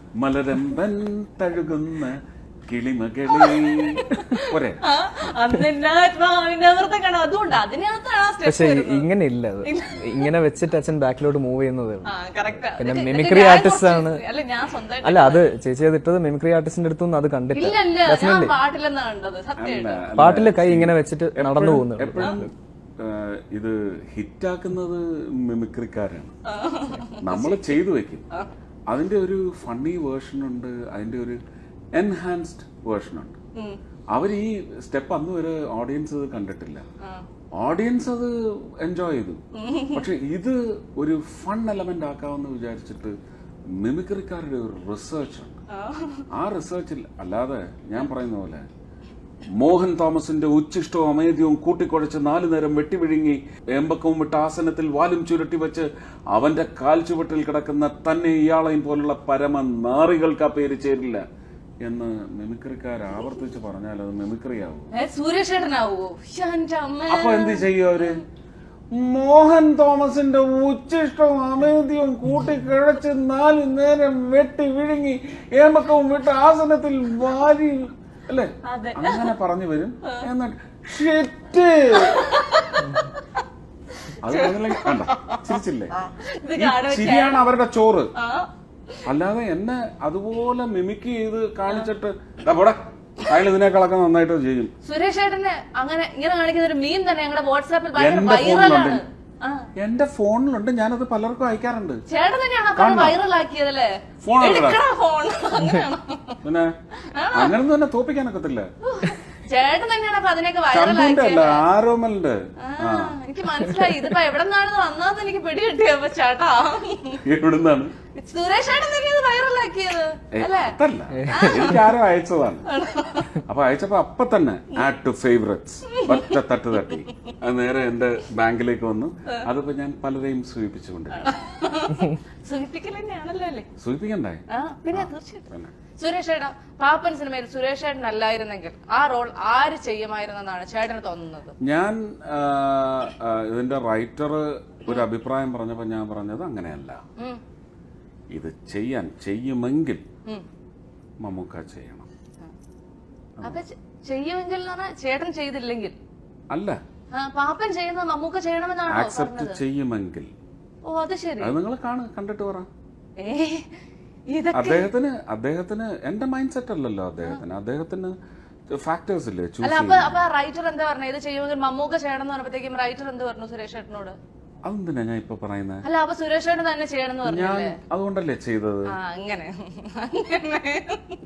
മലരമ്പൻ തഴുകുന്ന കിളിമകളി പോരെ ആ, അന്നെന്നെ ആത്മാവിന്റെ വൃത്തം അതുകൊണ്ട് അതിനകത്താണ് ആ സ്റ്റെപ്പ് പക്ഷെ ഇങ്ങനെ ഇല്ല അത് ഇങ്ങനെ വെച്ചിട്ട് അച്ഛൻ ബാക്കിലോട്ട് മൂവ് ചെയ്യുന്നത് ആ കറക്റ്റ് പിന്നെ mimicry artist ആണ്. അല്ല ഞാൻ സ്വന്തമായിട്ട് അല്ല അത് ചേച്ചി അത് ഇട്ടത് മിമിക്രി ആർട്ടിസ്റ്റിന്റെ അടുത്തൊന്നും അത് കണ്ടില്ല ഇല്ല ഇല്ല ഞാൻ പാട്ടില്ലെന്നാ കണ്ടത് സത്യമായിട്ട് പാട്ടില് കൈ ഇങ്ങനെ വെച്ചിട്ട് നടന്നു പോകുന്നു എപ്പോഴും ഇത് ഹിറ്റാക്കുന്നത് മിമിക്രിക്കാരാണ് നമ്മൾ ചെയ്തു വെക്കും അതിന്റെ ഒരു ഫണ്ണി വേർഷൻ ഉണ്ട് അതിന്റെ ഒരു എൻഹാൻസ്ഡ് വേർഷൻ ഉണ്ട് അവർ ഈ സ്റ്റെപ്പ് അന്ന് വരെ ഓഡിയൻസ് ഇത് കണ്ടിട്ടില്ല ഓഡിയൻസ് അത് എൻജോയ് ചെയ്തു പക്ഷെ ഇത് ഒരു ഫൺ എലമെന്റ് ആക്കാമെന്ന് വിചാരിച്ചിട്ട് മിമിക്രിക്കാരുടെ ഒരു റിസർച്ച് ഉണ്ട് ആ റിസർച്ചിൽ അല്ലാതെ ഞാൻ പറയുന്ന പോലെ മോഹൻ തോമസിന്റെ ഉച്ചിഷ്ടവും അമേദ്യവും കൂട്ടിക്കുഴച്ച് നാലു നേരം വെട്ടിവിഴുങ്ങി ഏമ്പക്കവും വിട്ട ആസനത്തിൽ വാലും ചുരുട്ടി വെച്ച് അവന്റെ കാൽ ചുവട്ടിൽ കിടക്കുന്ന തന്നെ ഇയാളെയും പോലുള്ള പരമ നാറികൾക്ക് ആ പേര് ചേരില്ല എന്ന് മിമിക്രിക്കാർ ആവർത്തിച്ച് പറഞ്ഞാൽ അത് മിമിക്രിയാവും ഏ, സുരേഷ് ഏട്ടനാവോ എന്റെ അമ്മ അപ്പൊ എന്ത് ചെയ്യും അവര് മോഹൻ തോമസിന്റെ ഉച്ചിഷ്ടവും അമേദ്യവും കൂട്ടിക്കിഴച്ച് നാലു നേരം വെട്ടി വിഴുങ്ങി ഏമ്പക്കവും വിട്ട ആസനത്തിൽ വാരി അല്ലേ അതെ. അങ്ങനെ പറഞ്ഞു വരും എന്നിട്ട് ഷിറ്റ് അത് പറഞ്ഞില്ലെങ്കിൽ കണ്ട ചിരിച്ചില്ലേ ഇത് ഈ കാണുമ്പോ ചിരിയാണ് അവരുടെ ചോറ് ആ അല്ലാതെ എന്നെ അതുപോലെ മിമിക്ക് ചെയ്ത് കാണിച്ചിട്ട് "ദാ പോടെ അയാൾ ഇതിനേക്കാളൊക്കെ നന്നായിട്ട് ചെയ്യും സുരേഷ് ഏട്ടന് അങ്ങനെ ഇങ്ങനെ കാണിക്കുന്ന ഒരു മീൻ തന്നെ ഞങ്ങളുടെ വാട്സാപ്പിൽ ഭയങ്കര എന്റെ വൈറലാണ് ഫോണിലുണ്ട് ആ എന്റെ ഫോണിലുണ്ട് ഞാനത് പലർക്കും അയക്കാറുണ്ട് ചേട്ടൻ തന്നെയാണ് അപ്പൊ വൈറൽ ആക്കിയതല്ലേ ഫോൺ എവിടെടാ? എടുക്കണ ഫോൺ അങ്ങനെയാണോ പിന്നെ അങ്ങനൊന്നും തന്നെ തോപ്പിക്കാനൊക്കത്തില്ല ചേട്ടൻ തന്നെയാണ് അപ്പൊ അതിനൊക്കെ വൈറൽ ചന്തുന്റെ ആക്കിയത് അല്ല ആരോമലിന്റെ ആ, എനിക്ക് മനസ്സിലായി ഇതിപ്പോ എവിടെ നിന്നാണെന്ന് വന്നാന്ന് എനിക്ക് പിടി കിട്ടിയപ്പോ ചേട്ടാ എവിടുന്നാണ് സുരേഷ് ഏട്ടൻ തന്നെയാണ് വൈറൽ ആക്കിയത് ഏ, അല്ലേ അതല്ല എനിക്ക് ആരോ അയച്ചതാണ് അപ്പൊ അയച്ചപ്പോ അപ്പൊ തന്നെ ആഡ് ടു ഫേവറേറ്റ്സ് ഒറ്റ തട്ട് തട്ടി അത് നേരെ എന്റെ ബാങ്കിലേക്ക് വന്നു അതിപ്പോ ഞാൻ പലരെയും സൂചിപ്പിച്ചുകൊണ്ട് സൂചിപ്പിക്കൽ തന്നെയാണല്ലോ അല്ലേ സൂചിപ്പിക്കണ്ടേ ആ പിന്നെ തീർച്ചയായിട്ടും പിന്നെ സുരേഷ് ഏട്ടാ പാപ്പൻ സിനിമയിൽ സുരേഷ് ഏട്ടൻ അല്ലായിരുന്നെങ്കിൽ ആ റോൾ ആര് ചെയ്യുമായിരുന്നെന്നാണ് ചേട്ടന് തോന്നുന്നത് ഞാൻ ആ, ആ, ഇതിന്റെ റൈറ്റർ ഒരു അഭിപ്രായം പറഞ്ഞപ്പോ ഞാൻ പറഞ്ഞത് അങ്ങനെയല്ല ഉം, ഇത് ചെയ്യാൻ ചെയ്യുമെങ്കിൽ ഉം. മമ്മൂക്ക ചെയ്യണം അപ്പൊ ചെ- ചെയ്യുമെങ്കിൽ എന്ന് പറഞ്ഞാൽ ചേട്ടൻ ചെയ്തില്ലെങ്കിൽ അല്ല ആ, പാപ്പൻ ചെയ്യുന്നത് മമ്മൂക്ക ചെയ്യണമെന്നാണോ ആക്സെപ്റ്റ് പറഞ്ഞത് ചെയ്യുമെങ്കിൽ ഓ അത് ശരി അത് നിങ്ങൾ കാണു കണ്ടിട്ട് പറ ഏ ഇതൊക്കെ അദ്ദേഹത്തിന് അദ്ദേഹത്തിന് എന്റെ മൈൻഡ് സെറ്റ് അല്ലല്ലോ അദ്ദേഹത്തിന് അദ്ദേഹത്തിന് ഫാക്ടേഴ്സ് ഇല്ലേ ചൂസ് അല്ല അപ്പൊ അപ്പൊ റൈറ്റർ എന്താ പറഞ്ഞത് ഇത് ചെയ്യുമെങ്കിൽ മമ്മൂക്ക ചെയ്യണം എന്ന് പറഞ്ഞപ്പോഴത്തേക്കും റൈറ്റർ എന്ത് പറഞ്ഞു സുരേഷ് ഏട്ടനോട് അതെന്തിനാ ഞാൻ ഇപ്പൊ പറയുന്നത് അല്ല അപ്പൊ സുരേഷ് ഏട്ടൻ തന്നെ ചെയ്യണം എന്ന് പറഞ്ഞു ഞാൻ അതുകൊണ്ടല്ലേ ചെയ്തത് ആ അങ്ങനെ അങ്ങനെ